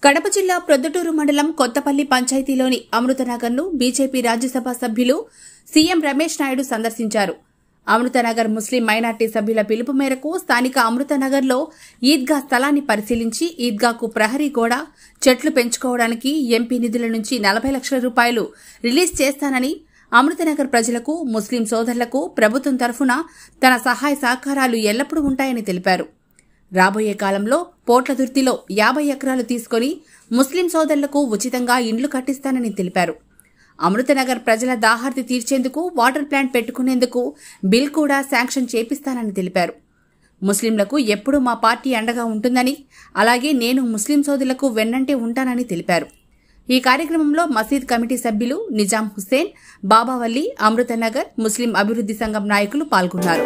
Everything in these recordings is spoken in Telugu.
కడప జిల్లా ప్రొద్దుటూరు మండలం కొత్తపల్లి పంచాయతీలోని అమృతనగర్ను బీజేపీ రాజ్యసభ సభ్యులు సీఎం రమేష్ నాయుడు సందర్శించారు అమృతనగర్ ముస్లిం మైనార్టీ సభ్యుల పిలుపు మేరకు స్థానిక అమృతనగర్లో ఈద్గా స్థలాన్ని పరిశీలించి ఈద్గాకు ప్రహరీ గోడ చెట్లు పెంచుకోవడానికి ఎంపీ నిధుల నుంచి నలభై లక్షల రూపాయలు రిలీజ్ చేస్తానని అమృతనగర్ ప్రజలకు ముస్లిం సోదరులకు ప్రభుత్వం తరఫున తన సహాయ సహకారాలు ఎల్లప్పుడూ ఉంటాయని తెలిపారు రాబోయే కాలంలో పోట్లదుర్తిలో యాభై ఎకరాలు తీసుకొని ముస్లిం సోదరులకు ఉచితంగా ఇండ్లు కట్టిస్తానని తెలిపారు అమృతనగర్ ప్రజల దాహార్తి తీర్చేందుకు వాటర్ ప్లాంట్ పెట్టుకునేందుకు బిల్ కూడా శాంక్షన్ చేపిస్తానని తెలిపారు ముస్లింలకు ఎప్పుడూ మా పార్టీ అండగా ఉంటుందని అలాగే నేను ముస్లిం సోదరులకు వెన్నంటే ఉంటానని తెలిపారు ఈ కార్యక్రమంలో మసీద్ కమిటీ సభ్యులు నిజాం హుస్సేన్ బాబావల్లి అమృతనగర్ ముస్లిం అభివృద్ధి సంఘం నాయకులు పాల్గొన్నారు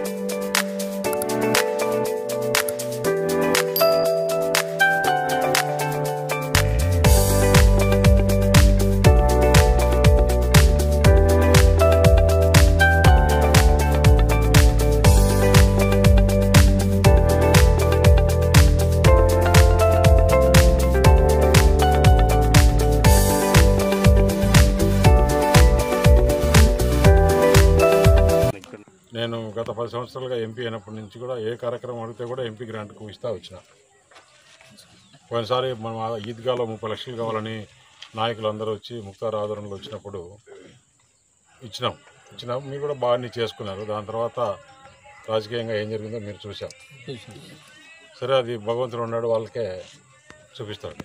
నేను గత పది సంవత్సరాలుగా ఎంపీ అయినప్పటి నుంచి కూడా ఏ కార్యక్రమం అడిగితే కూడా ఎంపీ గ్రాంట్కు ఇస్తా వచ్చిన పోయినసారి మనం ఆ ఈద్గాలో ముప్పై లక్షలు కావాలని నాయకులు అందరూ వచ్చి ముక్తార్ ఆదరణలో వచ్చినప్పుడు ఇచ్చినాం ఇచ్చినాం మీరు కూడా బాగానే చేసుకున్నారు దాని తర్వాత రాజకీయంగా ఏం జరిగిందో మీరు చూశాం సరే అది భగవంతుడు ఉన్నాడు వాళ్ళకే చూపిస్తాడు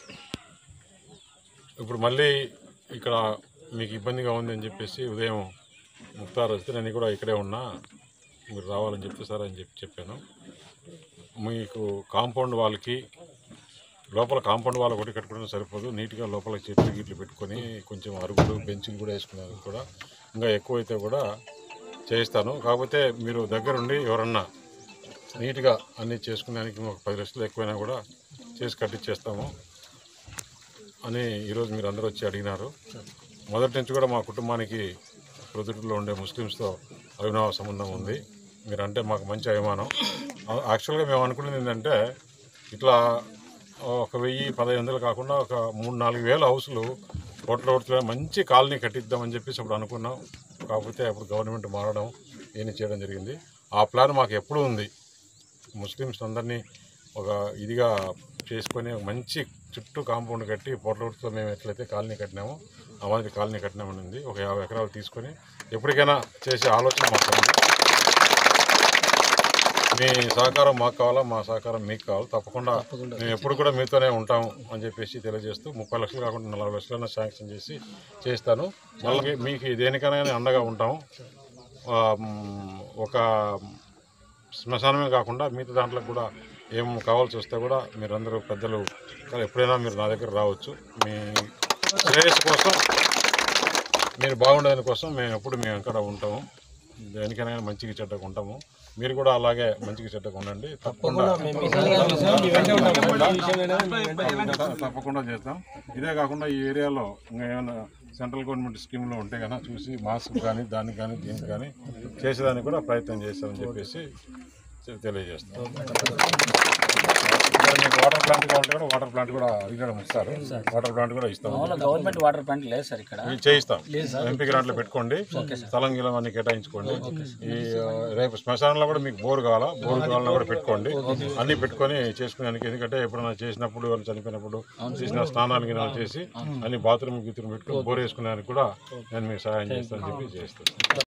ఇప్పుడు మళ్ళీ ఇక్కడ మీకు ఇబ్బందిగా ఉంది అని చెప్పేసి ఉదయం ముక్తార్ వస్తే నేను కూడా ఇక్కడే ఉన్నా మీరు రావాలని చెప్తే సార్ అని చెప్పి చెప్పాను మీకు కాంపౌండ్ వాళ్ళకి లోపల కాంపౌండ్ వాళ్ళ ఒకటి కట్టుకోవడం సరిపోదు నీట్గా లోపల చెట్లు గిట్లు పెట్టుకొని కొంచెం అరుగులు బెంచులు కూడా వేసుకున్నారు కూడా ఇంకా ఎక్కువైతే కూడా చేయిస్తాను కాకపోతే మీరు దగ్గరుండి ఎవరన్నా నీట్గా అన్నీ చేసుకునేదానికి ఒక పది లక్షలు ఎక్కువైనా కూడా చేసి కట్టించేస్తాము అని ఈరోజు మీరు అందరూ వచ్చి అడిగినారు మొదటి నుంచి కూడా మా కుటుంబానికి ప్రొద్దుటూరులో ఉండే ముస్లిమ్స్తో అవినావ సంబంధం ఉంది మీరంటే మాకు మంచి అభిమానం ఆ- యాక్చువల్గా మేము అనుకునేది ఏంటంటే ఇట్లా ఒక వెయ్యి పదహైదు వందలు కాకుండా ఒక మూడు నాలుగు వేల హౌసులు రోడ్ల రోడ్ల మంచి కాలనీ కట్టిద్దామని చెప్పేసి అప్పుడు అనుకున్నాం కాకపోతే అప్పుడు గవర్నమెంట్ మారడం ఏమి చేయడం జరిగింది ఆ ప్లాన్ మాకు ఎప్పుడూ ఉంది ముస్లిమ్స్ అందరినీ ఒక ఇదిగా చేసుకొని ఒక మంచి చుట్టూ కాంపౌండ్ కట్టి పొట్లతో మేము ఎట్లయితే కాలనీ కట్టినామో ఆ మాదిరి కాలనీ కట్టినామని ఉంది ఒక యాభై ఎకరాలు తీసుకొని ఎప్పటికైనా చేసే ఆలోచన మాకు ఉంది మీ సహకారం మాకు కావాలా మా సహకారం మీకు కావాలి తప్పకుండా మేము ఎప్పుడు కూడా మీతోనే ఉంటాం అని చెప్పేసి తెలియజేస్తూ ముప్పై లక్షలు కాకుండా నలభై లక్షలైనా శాంక్షన్ చేసి చేస్తాను మళ్ళీ మీకు దేనికైనా కానీ అండగా ఉంటాము ఆ, మ్, ఒక శ్మశానమే కాకుండా మిగతా దాంట్లో కూడా ఏం కావాల్సి వస్తే కూడా మీరందరూ పెద్దలు ఎప్పుడైనా మీరు నా దగ్గర రావచ్చు మీ శ్రేయస్సు కోసం మీరు బాగుండేదాని కోసం మేము ఎప్పుడు మేము ఇక్కడ ఉంటాము దేనికైనా కానీ మంచిగా చెడ్డగా ఉంటాము మీరు కూడా అలాగే మంచిగా చెడ్డగా ఉండండి తప్పకుండా తప్పకుండా చేస్తాం ఇదే కాకుండా ఈ ఏరియాలో ఇంకా ఏమైనా సెంట్రల్ గవర్నమెంట్ స్కీమ్లో ఉంటే కనుక చూసి మాస్క్ కానీ దానికి కానీ దీనికి కానీ చేసేదానికి కూడా ప్రయత్నం చేస్తామని చెప్పేసి తె- తెలియజేస్తాం మరి మీకు వాటర్ ప్లాంట్ కావాలంటే కూడా వాటర్ ప్లాంట్ కూడా అడిగడం ఇస్తారు వాటర్ ప్లాంట్ కూడా ఇస్తాం మామూలుగా గవర్నమెంట్ వాటర్ ప్లాంట్ లేదు సార్ ఇక్కడ ఇది చేయిస్తాం ఎంపీ గ్రాంట్లో పెట్టుకోండి స్థలం గిలం అన్ని కేటాయించుకోండి ఈ ఆ, రేపు శ్మశానంలో కూడా మీకు బోర్ కావాలా బోర్ కావాలన్నా కూడా పెట్టుకోండి అన్ని పెట్టుకొని చేసుకునేదానికి ఎందుకంటే ఎప్పుడైనా చేసినప్పుడు వాళ్ళు చనిపోయినప్పుడు చేసిన స్నానాలు గినాలు చేసి అన్ని బాత్రూమ్ గీత్రూమ్ పెట్టుకొని బోర్ వేసుకునేదానికి కూడా నేను మీకు సహాయం చేస్తానని చెప్పి చేస్తాను